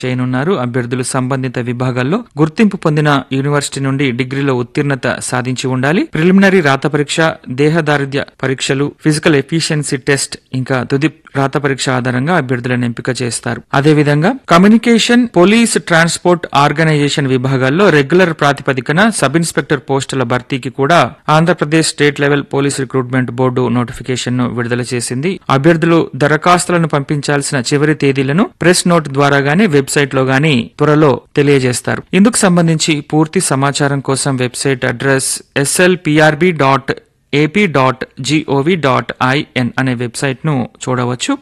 చేయనున్నారు అభ్యర్థులు సంబంధిత విభాగాల్లో గుర్తింపు పొందిన యూనివర్సిటీ నుండి డిగ్రీలో ఉత్తీర్ణత సాధించి ఉండాలి ప్రిలిమినరీ రాత పరీక్ష దేహదారిద్ర్య పరీక్షలు ఫిజికల్ ఎఫిషియన్సీ టెస్ట్ ఇంకా తుది రాత పరీక్ష ఆధారంగా అభ్యర్థులను ఎంపిక చేస్తారు అదేవిధంగా కమ్యూనికేషన్ పోలీస్ ట్రాన్స్పోర్ట్ ఆర్గనైజేషన్ విభాగాల్లో రెగ్యులర్ ప్రాతిపదికన సబ్ ఇన్స్పెక్టర్ పోస్టుల భర్తీకి కూడా Andhra Pradesh state level police recruitment board notification ను విడుదల చేసింది అభ్యర్థులు దరఖాస్తులను పంపించాల్సిన చివరి తేదీలను ప్రెస్ నోట్ ద్వారా గానీ వెబ్సైట్ లో గానీ త్వరలో తెలియజేస్తారు ఇందుకు సంబంధించి పూర్తి సమాచారం కోసం website address SLPRB dot AP dot G O V dot IN అనే వెబ్సైట్ ను చూడవచ్చు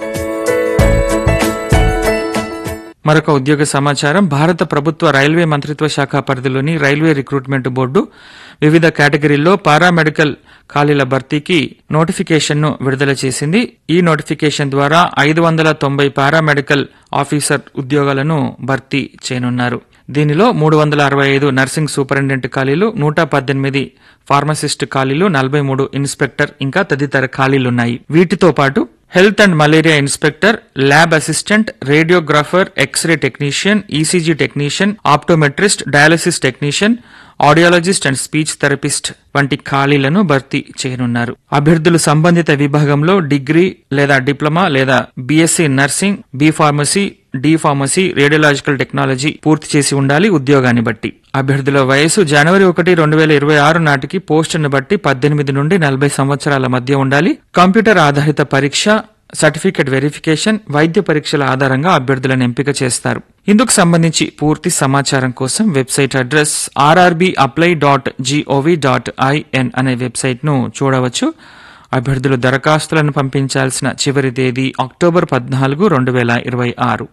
మరొక ఉద్యోగ సమాచారం భారత ప్రభుత్వ రైల్వే మంత్రిత్వ శాఖ పరిధిలోని రైల్వే రిక్రూట్మెంట్ బోర్డు వివిధ కేటగిరీల్లో పారామెడికల్ ఖాళీల భర్తీకి నోటిఫికేషన్ ను విడుదల చేసింది ఈ నోటిఫికేషన్ ద్వారా ఐదు వందల తొంభై పారామెడికల్ ఆఫీసర్ ఉద్యోగాలను భర్తీ చేయనున్నారు దీనిలో మూడు వందల అరవై ఐదు నర్సింగ్ సూపరింటెండెంట్ ఖాళీలు నూట పద్దెనిమిది ఫార్మసిస్ట్ ఖాళీలు నలభై మూడు ఇన్స్పెక్టర్ ఇంకా తదితర ఖాళీలున్నాయి వీటితో పాటు health and malaria inspector lab assistant radiographer X-ray technician ECG technician optometrist dialysis technician audiologist and speech therapist వంటి ఖాళీలను భర్తీ చేయనున్నారు అభ్యర్థులు సంబంధిత విభాగంలో డిగ్రీ లేదా డిప్లొమా లేదా BSc nursing B pharmacy D pharmacy radiological technology పూర్తి చేసి ఉండాలి ఉద్యోగాన్ని బట్టి అభ్యర్థుల వయసు జనవరి ఒకటి రెండు వేల ఇరవై ఆరు నాటికి పోస్టును బట్టి పద్దెనిమిది నుండి నలభై సంవత్సరాల మధ్య ఉండాలి కంప్యూటర్ ఆధారిత పరీక్ష సర్టిఫికెట్ వెరిఫికేషన్ వైద్య పరీక్షల ఆధారంగా అభ్యర్థులను ఎంపిక చేస్తారు ఇందుకు సంబంధించి పూర్తి సమాచారం కోసం website address RRB apply dot G O V dot IN అనే వెబ్సైట్ ను చూడవచ్చు అభ్యర్థులు దరఖాస్తులను పంపించాల్సిన చివరి తేదీ అక్టోబర్ పద్నాలుగు రెండు వేల ఇరవై ఆరు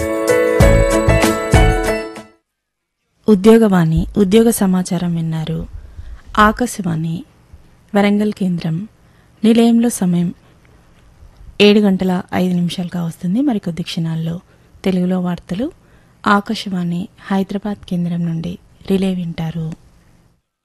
ఉద్యోగవాణి ఉద్యోగ సమాచారం విన్నారు ఆకాశవాణి వరంగల్ కేంద్రం నిలయంలో సమయం ఏడు గంటల ఐదు నిమిషాలుగా వస్తుంది మరికొద్ది క్షణాల్లో తెలుగులో వార్తలు ఆకాశవాణి హైదరాబాద్ కేంద్రం నుండి రిలే వింటారు